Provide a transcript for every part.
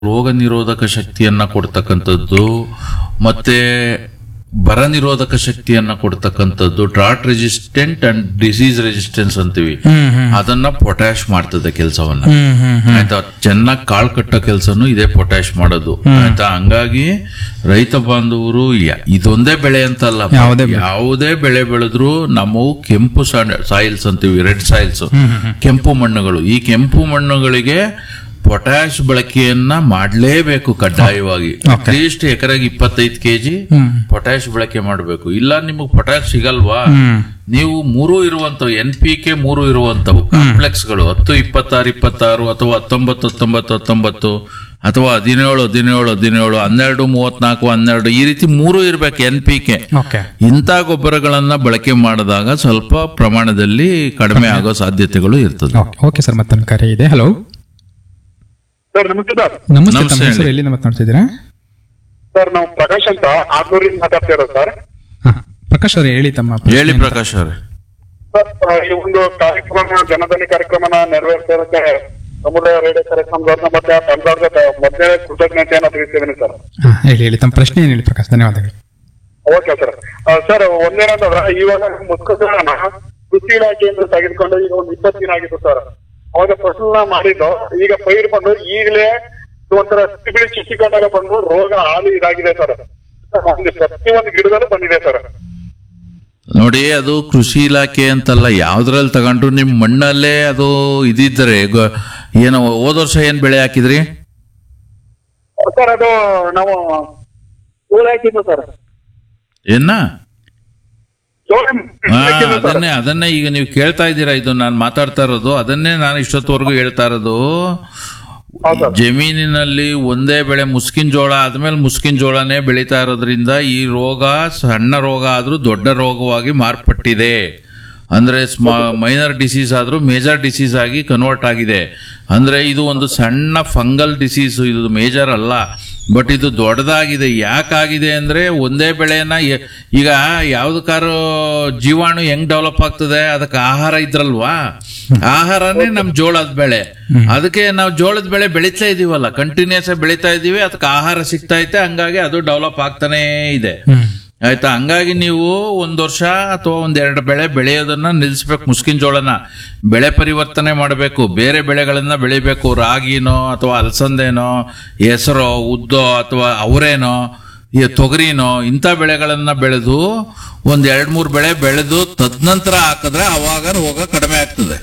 ರೋಗ ನಿರೋಧಕ ಶಕ್ತಿಯನ್ನ ಕೊಡ್ತಕ್ಕಂಥದ್ದು ಮತ್ತೆ ಬರ ನಿರೋಧಕ ಶಕ್ತಿಯನ್ನ ಕೊಡ್ತಕ್ಕಂಥದ್ದು drought resistant and disease resistance ಅಂತೀವಿ ಹ್ಮ್ ಹ್ಮ್ ಅದನ್ನ ಪೊಟ್ಯಾಶ್ ಮಾಡ್ತದೆ ಕೆಲಸವನ್ನ ಹ್ಮ್ ಹ್ಮ್ ಹ್ಮ್ ಆಯ್ತಾ ಚೆನ್ನಾಗಿ ಕಾಳು ಕಟ್ಟೋ ಕೆಲಸನು ಇದೇ ಪೊಟ್ಯಾಶ್ ಮಾಡೋದು ಆಯ್ತಾ ಹಂಗಾಗಿ ರೈತ ಬಾಂಧವರು ಯ- ಇದೊಂದೇ ಬೆಳೆ ಅಂತಲ್ಲ ಯಾವುದೇ ಬೆಳೆ. ಯಾವುದೇ ಬೆಳೆ ಬೆಳೆದ್ರು ನಮ್ಮವು ಕೆಂಪು ಸಾಯಿಲ್ಸ್ ಅಂತೀವಿ ರೆಡ್ ಸಾಯಿಲ್ಸ್ ಕೆಂಪು ಮಣ್ಣುಗಳು ಈ ಕೆಂಪು ಮಣ್ಣುಗಳಿಗೆ ಪೊಟ್ಯಾಶ್ ಬಳಕೆಯನ್ನ ಮಾಡಲೇಬೇಕು ಕಡ್ಡಾಯವಾಗಿ ಅಟ್ಲೀಸ್ಟ್ ಎಕರೆಗೆ ಇಪ್ಪತ್ತೈದು ಕೆಜಿ ಪೊಟ್ಯಾಶ್ ಬಳಕೆ ಮಾಡಬೇಕು ಇಲ್ಲ ನಿಮಗೆ ಪೊಟ್ಯಾಶ್ ಸಿಗಲ್ವಾ ನೀವು ಮೂರು ಇರುವಂತವು ಎನ್ ಪಿ ಕೆ ಮೂರು ಇರುವಂತವು ಕಾಂಪ್ಲೆಕ್ಸ್ ಗಳು ಹತ್ತು ಇಪ್ಪತ್ತಾರು ಇಪ್ಪತ್ತಾರು ಅಥವಾ ಹತ್ತೊಂಬತ್ತು ಹತ್ತೊಂಬತ್ತು ಹತ್ತೊಂಬತ್ತು ಅಥವಾ ಹದಿನೇಳು ಹದಿನೇಳು ಹದಿನೇಳು ಹನ್ನೆರಡು ಮೂವತ್ನಾಲ್ಕು ಹನ್ನೆರಡು ಈ ರೀತಿ ಮೂರು ಇರ್ಬೇಕು ಎನ್ ಪಿ ಕೆ ಓಕೆ ಇಂಥ ಗೊಬ್ಬರಗಳನ್ನ ಬಳಕೆ ಮಾಡಿದಾಗ ಸ್ವಲ್ಪ ಪ್ರಮಾಣದಲ್ಲಿ ಕಡಿಮೆ ಆಗೋ ಸಾಧ್ಯತೆಗಳು ಇರ್ತದೆ ಓಕೆ ಓಕೆ ಸರ್ ಮತ್ತೊಂದು ಕರೆ ಇದೆ ಹಲೋ ಸರ್ ನಮಸ್ತೆ ಸರ್ ನಮಸ್ತೆ ನಮಸ್ತೆ ತಮ್ಮ ಹೆಸರು ಹೇಳಿ. ಎಲ್ಲಿಂದ ಮಾತನಾಡ್ತಿದ್ದೀರಾ ಸರ್ ನಾವು ಪ್ರಕಾಶ್ ಅಂತ ಆರ್ನೂರಿಂದ ಮಾತಾಡ್ತಾ ಇರೋದು ಸರ್ ಹಾ ಪ್ರಕಾಶ್ ಅವರೇ ಹೇಳಿ ತಮ್ಮ ಪ್ರಶ್ನೆ ಹೇಳಿ ಅಂತ. ಪ್ರಕಾಶ್ ಅವರೇ ಸರ್ ಆ, ಈ ಒಂದು ಕಾರ್ಯಕ್ರಮ ಜನಧನಿ ಕಾರ್ಯಕ್ರಮನ ನೆರವೇರಿಸೋದಕ್ಕೆ ಸಮುದಾಯ ರೇಡಿಯೋ ಕಾರ್ಯಕ್ರಮದವ್ರನ್ನ ಮತ್ತೆ ತಂಡದ ಮೊದಲೇ ಕೃತಜ್ಞತೆಯನ್ನು ತಿಳಿಸಿದ್ದೀನಿ ಸರ್ ಹಾ ಹೇಳಿ ಹೇಳಿ ತಮ್ಮ ಪ್ರಶ್ನೆ ಏನು ಹೇಳಿ ಪ್ರಕಾಶ್ ಧನ್ಯವಾದಗಳು ಓಕೆ ಸರ್ ಆ, ಸರ್ ಒಂದೇನಂತಂದ್ರೆ ಇವಾಗ ಮುಸ್ಕರನ ಕೃಷಿ ಇಲಾಖೆಯಿಂದ ತೆಗೆದುಕೊಂಡು ಈಗ ಒಂದು ಇಪ್ಪತ್ತು ದಿನ ಆಗಿತ್ತು ಸರ್ ಅವಾಗ ಫಸಲನ್ನ ಮಾಡಿದ್ದು ಈಗ ಪೈರು ಬಂದು ಈಗಲೇ ಒಂಥರ ಸಿಬಿಳಿ ಚುಚ್ಚಿಕೊಂಡಾಗ ಬಂದು ರೋಗ ಹಾಲು ಇದಾಗಿದೆ ಸರ್ ಒಂದು ಪ್ರತಿಯೊಂದು ಗಿಡದಲ್ಲೂ ಬಂದಿದೆ ಸರ್ ನೋಡಿ ಅದು ಕೃಷಿ ಇಲಾಖೆ ಅಂತಲ್ಲ ಯಾವ್ದ್ರಲ್ಲಿ ತಗೊಂಡ್ರು ನಿಮ್ ಮಣ್ಣಲ್ಲೇ ಅದು ಇದಿದ್ರೆ ಗ- ಏನು ಹೋದ ವರ್ಷ ಏನ್ ಬೆಳೆ ಹಾಕಿದ್ರಿ ಸರ್ ಅದು ನಾವು ಜೋಳ ಹಾಕಿದ್ದು ಸರ್ ಏನ ಜೋಳ ಹಾ, ಹಾಕಿದ್ದು ಸರ್ ಅದನ್ನೇ ಅದನ್ನೇ ಈಗ ನೀವು ಕೇಳ್ತಾ ಇದ್ದೀರಾ ಇದು ನಾನು ಮಾತಾಡ್ತಾ ಇರೋದು ಅದನ್ನೇ ನಾನು ಇಷ್ಟೊತ್ತವರೆಗೂ ಹೇಳ್ತಾ ಇರೋದು ಹೌದು ಸರ್. ಜಮೀನಿನಲ್ಲಿ ಒಂದೇ ಬೆಳೆ ಮುಸ್ಕಿನ ಜೋಳ ಆದ್ಮೇಲೆ ಮುಸ್ಕಿನ ಜೋಳನೇ ಬೆಳೀತಾ ಇರೋದ್ರಿಂದ ಈ ರೋಗ ಸಣ್ಣ ರೋಗ ಆದ್ರೂ ದೊಡ್ಡ ರೋಗವಾಗಿ ಮಾರ್ಪಟ್ಟಿದೆ ಅಂದ್ರೆ ಮೈನರ್ ಡಿಸೀಸ್ ಆದ್ರೂ ಮೇಜರ್ ಡಿಸೀಸ್ ಆಗಿ ಕನ್ವರ್ಟ್ ಆಗಿದೆ ಅಂದ್ರೆ ಇದು ಒಂದು ಸಣ್ಣ ಫಂಗಲ್ ಡಿಸೀಸ್ ಇದು ಮೇಜರ್ ಅಲ್ಲ ಬಟ್ ಇದು ದೊಡ್ಡದಾಗಿದೆ ಯಾಕಾಗಿದೆ ಅಂದ್ರೆ ಒಂದೇ ಬೆಳೆನ ಎ- ಈಗ ಯಾವ್ದಕ್ಕಾರು ಜೀವಾಣು ಹೆಂಗ್ ಡೆವಲಪ್ ಆಗ್ತದೆ ಅದಕ್ಕೆ ಆಹಾರ ಇದ್ರಲ್ವಾ ಆಹಾರನೇ ನಮ್ ಜೋಳದ ಬೆಳೆ ಅದಕ್ಕೆ ನಾವು ಜೋಳದ ಬೆಳೆ ಬೆಳೀತಾ ಇದೀವಲ್ಲ ಕಂಟಿನ್ಯೂಸ್ ಬೆಳೀತಾ ಇದೀವಿ ಅದಕ್ಕೆ ಆಹಾರ ಸಿಗ್ತಾ ಐತೆ ಹಂಗಾಗಿ ಅದು ಡೆವಲಪ್ ಆಗ್ತಾನೇ ಇದೆ ಆಯ್ತಾ ಹಂಗಾಗಿ ನೀವು ಒಂದ್ ವರ್ಷ ಅಥವಾ ಒಂದ್ ಎರಡು ಬೆಳೆ ಬೆಳೆಯೋದನ್ನ ನಿಲ್ಲಿಸ್ಬೇಕು ಮುಸ್ಕಿನ ಜೋಳನ ಬೆಳೆ ಪರಿವರ್ತನೆ ಮಾಡಬೇಕು ಬೇರೆ ಬೆಳೆಗಳನ್ನ ಬೆಳಿಬೇಕು ರಾಗಿನೋ ಅಥವಾ ಅಲಸಂದೆನೋ ಹೆಸರೋ ಉದ್ದೋ ಅಥವಾ ಅವರೇನೋ ಈ ತೊಗರಿನೋ ಇಂಥ ಬೆಳೆಗಳನ್ನ ಬೆಳೆದು ಒಂದ್ ಎರಡ್ ಮೂರ್ ಬೆಳೆ ಬೆಳೆದು ತದನಂತರ ಹಾಕಿದ್ರೆ ಅವಾಗ ರೋಗ ಕಡಿಮೆ ಆಗ್ತದೆ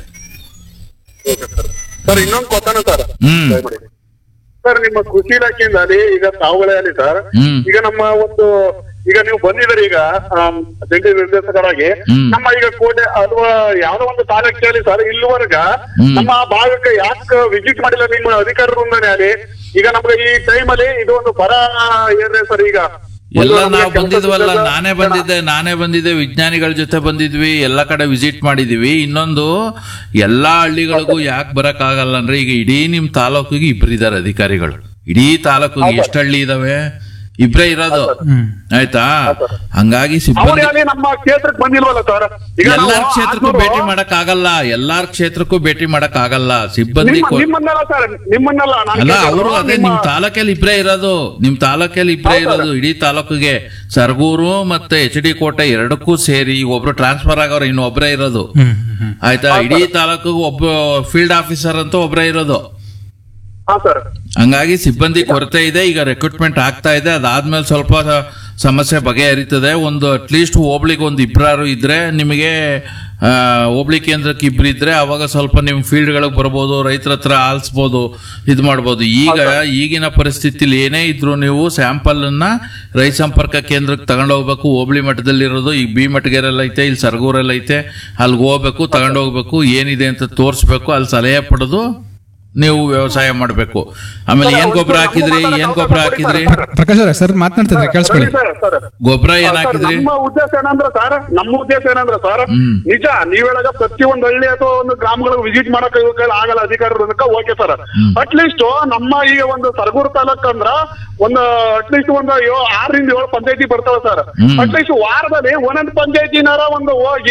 ಸರ್ ಇನ್ನೊಂದು ಕೊತ್ತಾನ ಸರ್ ಹ್ಮ್ ಸರ್ ನಿಮ್ಮ ಕೃಷಿ ಇಲಾಖೆಯಿಂದ ಅಲ್ಲಿ ಈಗ ತಾವಳೆಯಲ್ಲಿ ಸರ್ ಹ್ಮ್ ಈಗ ನಮ್ಮ ಒಂದು ಈಗ ನೀವು ಬಂದಿದ್ದೀರಿ ಈಗ ಆಮ್, ಜಂಟಿ ನಿರ್ದೇಶಕರಾಗಿ ಹ್ಮ್. ನಮ್ಮ ಈಗ ಕೋಟೆ ಅಥವಾ ಯಾವ್ದೋ ಒಂದು ತಾಲೂಕಲ್ಲಿ ಸರ್ ಇಲ್ಲಿವರೆಗ ಹ್ಮ್. ನಮ್ಮ ಆ ಭಾಗಕ್ಕೆ ಯಾಕೆ ವಿಸಿಟ್ ಮಾಡಿಲ್ಲ ನಿಮ್ಮ ಅಧಿಕಾರರಿಂದನೇ ಅಲ್ಲಿ ಈಗ ನಮ್ಗೆ ಈ ಟೈಮ್ ಅಲ್ಲಿ ಇದು ಒಂದು ಬರ ಏನ್ರಿ ಸರ್ ಈಗ ಎಲ್ಲ ಒಂದು ನಮ್ಗೆ ನಾವು ಕೆಲ್ಸ ಬಂದಿದ್ವಲ್ಲ ಸಿಗಲ್ಲ. ನಾನೇ ಬಂದಿದ್ದೆ ನಾನೇ ಬಂದಿದ್ದೆ ವಿಜ್ಞಾನಿಗಳ ಜೊತೆ ಬಂದಿದ್ವಿ ಎಲ್ಲ ಕಡೆ ವಿಸಿಟ್ ಮಾಡಿದೀವಿ ಇನ್ನೊಂದು ಎಲ್ಲಾ ಹಳ್ಳಿಗಳಿಗೂ ಯಾಕೆ ಬರಕ್ ಆಗಲ್ಲ ಅಂದ್ರೆ ಈಗ ಇಡೀ ನಿಮ್ ತಾಲೂಕಿಗೆ ಇಬ್ರಿದ್ದಾರೆ ಅಧಿಕಾರಿಗಳು ಇಡೀ ತಾಲೂಕಿಗೆ ಎಷ್ಟು ಹಳ್ಳಿ ಇದಾವೆ ಇಬ್ರೇ ಇರೋದು ಆಯ್ತಾ ಹಂಗಾಗಿ ಅವ್ರು ಸಿಬ್ಬಂದಿ ಯಾಕೆ ನಮ್ಮ ಕ್ಷೇತ್ರಕ್ಕೆ ಬಂದಿಲ್ವಲ್ಲ ಸರ್ ಈಗ ನಾವು ಎಲ್ಲಾರ ಕ್ಷೇತ್ರಕ್ಕೂ ಆರ್ನೂರು- ಭೇಟಿ ಮಾಡಕ್ ಆಗಲ್ಲ ಎಲ್ಲಾರ ಕ್ಷೇತ್ರಕ್ಕೂ ಭೇಟಿ ಮಾಡಕ್ ಆಗಲ್ಲ ಸಿಬ್ಬಂದಿ ನಿಮ್ಮ- ಕೊ- ನಿಮ್ಮನ್ನಲ್ಲ ಸರ್ ನಿಮ್ಮನ್ನಲ್ಲ ನಾನು ಅಲ್ಲ ಕೇಳ್ತಿರೋದು ಅವರು ಅದೇ ನಿಮ್ಮ- ನಿಮ್ ತಾಲೂಕಲ್ಲಿ ಇಬ್ರೇ ಇರೋದು ನಿಮ್ ತಾಲೂಕಲ್ಲಿ ಇಬ್ರೇ ಇರೋದು ಇಡೀ ತಾಲೂಕಿಗೆ ಸರ್ಗೂರು ಮತ್ತೆ ಎಚ್ ಡಿ ಕೋಟೆ ಎರಡಕ್ಕೂ ಸೇರಿ ಈಗ ಒಬ್ರು ಟ್ರಾನ್ಸ್ಫರ್ ಆಗೋರು ಇನ್ನು ಒಬ್ರೇ ಇರೋದು ಹ್ಮ್ ಹ್ಮ್ ಆಯ್ತಾ ಇಡೀ ತಾಲೂಕಿಗೆ ಒಬ್ಬ ಫೀಲ್ಡ್ ಆಫೀಸರ್ ಅಂತ ಒಬ್ರೇ ಇರೋದು ಹಾ ಸರ್ ಹಂಗಾಗಿ ಸಿಬ್ಬಂದಿ ಕೊರತೆ ಇದೆ ಈಗ ರೆಕ್ರೂಟ್ಮೆಂಟ್ ಆಗ್ತಾ ಇದೆ ಅದಾದ್ಮೇಲೆ ಸ್ವಲ್ಪ ಸ- ಸಮಸ್ಯೆ ಬಗೆಹರಿತದೆ ಒಂದು ಅಟ್ಲೀಸ್ಟ್ ಹೋಬ್ಳಿಗೆ ಒಂದು ಇಬ್ಬರಾರು ಇದ್ರೆ ನಿಮಗೆ ಆ, ಹೋಬಳಿ ಕೇಂದ್ರಕ್ಕೆ ಇಬ್ರು ಇದ್ರೆ ಅವಾಗ ಸ್ವಲ್ಪ ನಿಮ್ ಫೀಲ್ಡ್ಗಳಿಗೆ ಬರ್ಬೋದು ರೈತರ ಹತ್ರ ಆಲ್ಸ್ಬೋದು ಇದು ಮಾಡ್ಬೋದು ಈಗ ಈಗಿನ ಪರಿಸ್ಥಿತಿಲಿ ಏನೇ ಇದ್ರು ನೀವು ಸ್ಯಾಂಪಲ್ ಅನ್ನ ರೈತ ಸಂಪರ್ಕ ಕೇಂದ್ರಕ್ಕೆ ತಗೊಂಡು ಹೋಗ್ಬೇಕು ಹೋಬಳಿ ಮಟ್ಟದಲ್ಲಿರೋದು ಈಗ ಬಿ ಮಟ್ಟಗೆರೆಲ್ಲ ಐತೆ ಇಲ್ಲಿ ಸರ್ಗೂರಲ್ಲಿ ಐತೆ ಅಲ್ಲಿಗೆ ಹೋಗ್ಬೇಕು ತಗೊಂಡು ಹೋಗ್ಬೇಕು ಏನಿದೆ ಅಂತ ತೋರಿಸ್ಬೇಕು ಅಲ್ಲಿ ಸಲಹೆ ಪಡೆದು ನೀವು ವ್ಯವಸಾಯ ಮಾಡಬೇಕು ಆಮೇಲೆ ಏನ್ ಗೊಬ್ಬರ ಹಾಕಿದ್ರಿ ಏನ್ ಗೊಬ್ಬರ ಹಾಕಿದ್ರಿ ಪ್ರಕಾಶ್ ಅವರೇ ಸರ್ ಮಾತನಾಡ್ತಿದ್ರೆ ಕೇಳಿಸ್ಕೊಳ್ಳಿ ಸರ್ ಸರ್ ಗೊಬ್ಬರ ಏನ್ ಸರ್, ಹಾಕಿದ್ರಿ ನಮ್ಮ ಉದ್ದೇಶ ಏನಂದ್ರೆ ಸರ್ ನಮ್ಮ ಉದ್ದೇಶ ಏನಂದ್ರೆ ಸರ್ ಹ್ಮ್. ನಿಜ ನೀವ್ ಹೇಳಾಗ ಪ್ರತಿಯೊಂದು ಹಳ್ಳಿ ಅಥವಾ ಒಂದು ಗ್ರಾಮಗಳಿಗೆ ವಿಸಿಟ್ ಮಾಡಕ್ ಇವ್ರ ಕೈಲಿ ಆಗಲ್ಲ ಅಧಿಕಾರಕ್ಕೆ ಓಕೆ ಸರ್ ಅಟ್ಲೀಸ್ಟ್ ನಮ್ಮ ಈಗ ಒಂದು ಸರಗೂರು ತಾಲೂಕ್ ಅಂದ್ರ ಒಂದು ಅಟ್ಲೀಸ್ಟ್ ಒಂದು ಯೋ- ಆರರಿಂದ ಏಳು ಪಂಚಾಯತಿ ಬರ್ತಾವ ಸರ್ ಹ್ಮ್. ಅಟ್ಲೀಸ್ಟ್ ವಾರದಲ್ಲಿ ಒಂದೊಂದು ಪಂಚಾಯತಿನಾರ ಒಂದು ಹೋಗಿ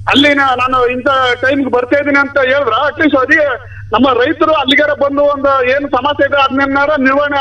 ಅಲ್ಲಿ ನಾ- ನಾನು ಇಂಥ ಟೈಮ್ಗೆ ಬರ್ತಾ ಇದೀನಿ ಅಂತ ಹೇಳಿದ್ರ ಅಟ್ಲೀಸ್ಟ್ ಅದೇ ನಮ್ಮ ರೈತರು ಅಲ್ಲಿಗಾರ ಬಂದು ಒಂದು ಏನು ಸಮಸ್ಯೆ ಇದೆ ಅದನ್ನೆಲ್ಲಾರ ನಿರ್ವಹಣೆ